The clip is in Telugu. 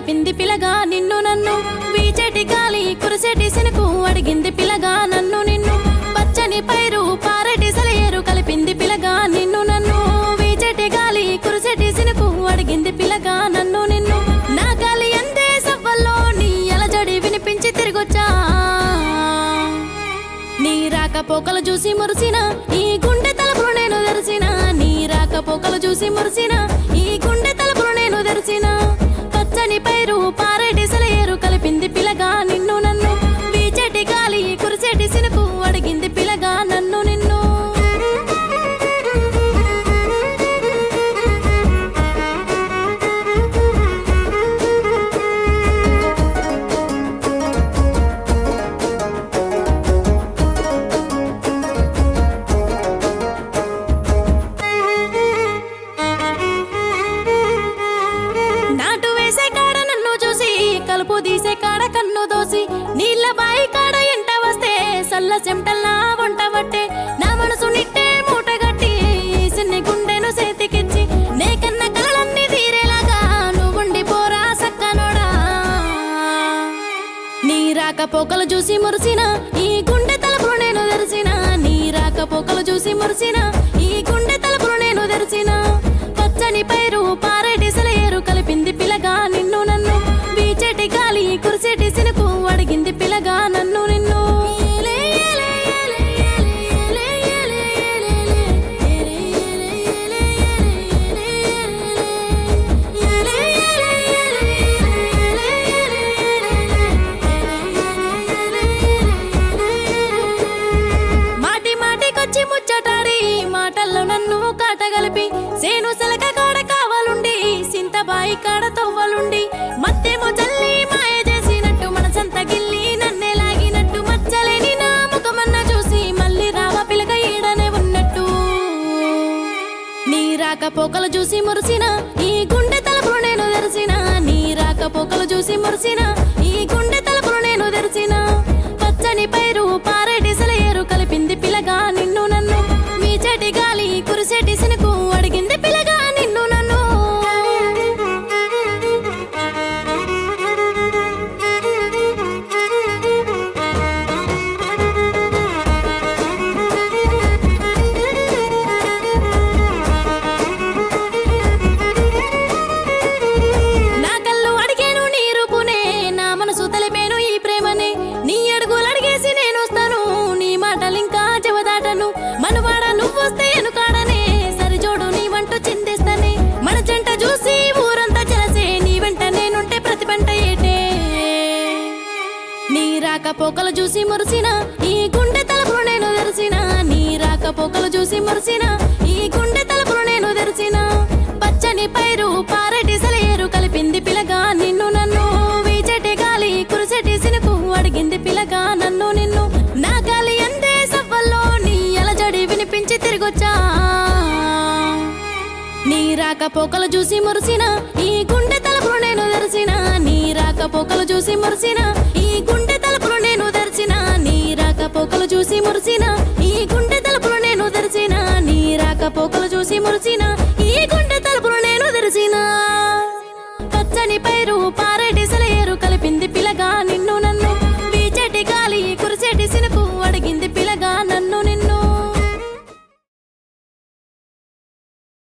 కలిపింది పిలగా నిన్ను నన్ను వీచటి గాలి కురిసేటి సినుకు అడిగింది పిలగా నన్ను నిన్ను పచ్చని పైరు పారటి సలయేరు కలిపింది పిలగా నిన్ను నన్ను వీచటి గాలి కురిసేటి సినుకు అడిగింది పిలగా నన్ను నిన్ను నా గాలి అందే సవ్వల్లో నీ అలజడి వినిపించి తిరిగొచ్చా నీ రాకపోకలు చూసి మురిసిన ఈ గుండె తలుపులు నేను తెరిచిన నీ రాకపోకలు చూసి మురిసిన ఈ గుండె తలుపులు నేను తెరిచిన పచ్చని పైరు పారేటి సెలయేరు కలిపింది పిలగా నిన్ను నన్ను వీచెటి గాలి కురిసేటి సినుకు అడిగింది పిలగా నన్ను నిన్ను నాటు వేసే కాడ నన్ను చూసి కలుపు తీసే కాడ కన్ను దోసి నీళ్ళ బాయి కాడ ఎంట వస్తే సల్ల చెమటల్లా వంట పట్టే నా మనసు నిట్టే మూటగట్టి సిన్ని గుండెను చేతికిచ్చి నే కన్న కలలన్నీ తీరేలాగా నువ్వుండి పోరా సక్కనోడా నీ రాకపోకలు చూసి మురిసిన ఈ గుండె తలుపులు నేను తెరిచిన నీ రాకపోకలు చూసి మురిసిన ఈ గుండె తలుపులు నేను తెరిచిన పచ్చని పైరు పారేటి సెలయేరు కలిపింది పిలగా నిన్ను నన్ను వీచెటి గాలి కురిసేటి సినుకు అడిగింది పిలగా నన్ను నిన్ను ఏలే, ఏలే, ఏలే, ఏలే, ఏలే, ఏలే, ఏలే, ఏలే, ఏలే, ఏలే, ఏలే, ఏలే, మాటి మాటికొచ్చి ముచ్చటాడి మాటల్లో నన్ను కాటగలిపి సేను సెలక కాడ కావాలుండి సింతబాయి కాడ తవ్వలుండి మత్తేమో చల్లి మాయ చేసినట్టు మనసంత గిల్లి నన్నే లాగినట్టు మచ్చలేని నా ముఖమన్న చూసి మళ్ళీ రావ పిలక ఈడనే ఉన్నట్టు నీ రాకపోకలు చూసి మురిసిన ఈ గుండె తలుపులు నేను తెరిచిన నీ రాకపోకలు చూసి మురిసిన ఈ గుండె తలుపులు నేను తెరిచిన పచ్చని పైరు పారేటి సెలయేరు కలిపింది పిలగా నిన్ను నన్ను మీ చెటి గాలి కురిసేటి సినుకు అడిగింది పిలగా నిన్ను నన్ను నా కళ్ళు అడిగాను నీ రూపునే నా మనసు తెలిపేను ఈ ప్రేమనే నీ అడుగులు అడిగేసి నేను వస్తాను నీ మాటలు ఇంకా చెవదాటను మనవాడ నువ్వొస్తే ఎనుకాడనే సరిజోడు నీ వంట చిందేస్తానే మన జంట చూసి ఊరంతా చెలసే నీ వెంట నేనుంటే ప్రతి పంట ఏటే నీ రాకపోకలు చూసి మురిసిన ఈ గుండె తలుపులు నేను తెరిచిన నీ రాకపోకలు చూసి మురిసిన ఈ గుండె తలుపులు నేను తెరిచిన పచ్చని పైరు పారటి సెలయేరు కలిపింది పిలగా నిన్ను నన్ను వీచటి గాలి కురిసెటి సినుకు అడిగింది పిలగా నన్ను నిన్ను నా గాలి అందే సవ్వల్లో నీ అలజడి వినిపించి తిరిగొచ్చా నీ రాకపోకలు చూసి మురిసిన ఈ గుండె తలుపులు నేను తెరిచిన నీ రాకపోకలు చూసి మురిసిన ఈ గుండె తలుపులు నేను తెరిచిన నీ రాకపోకలు చూసి మురిసిన ఈ గుండె తలుపులు నేను తెరిచిన నీ రాకపోకలు చూసి మురిసిన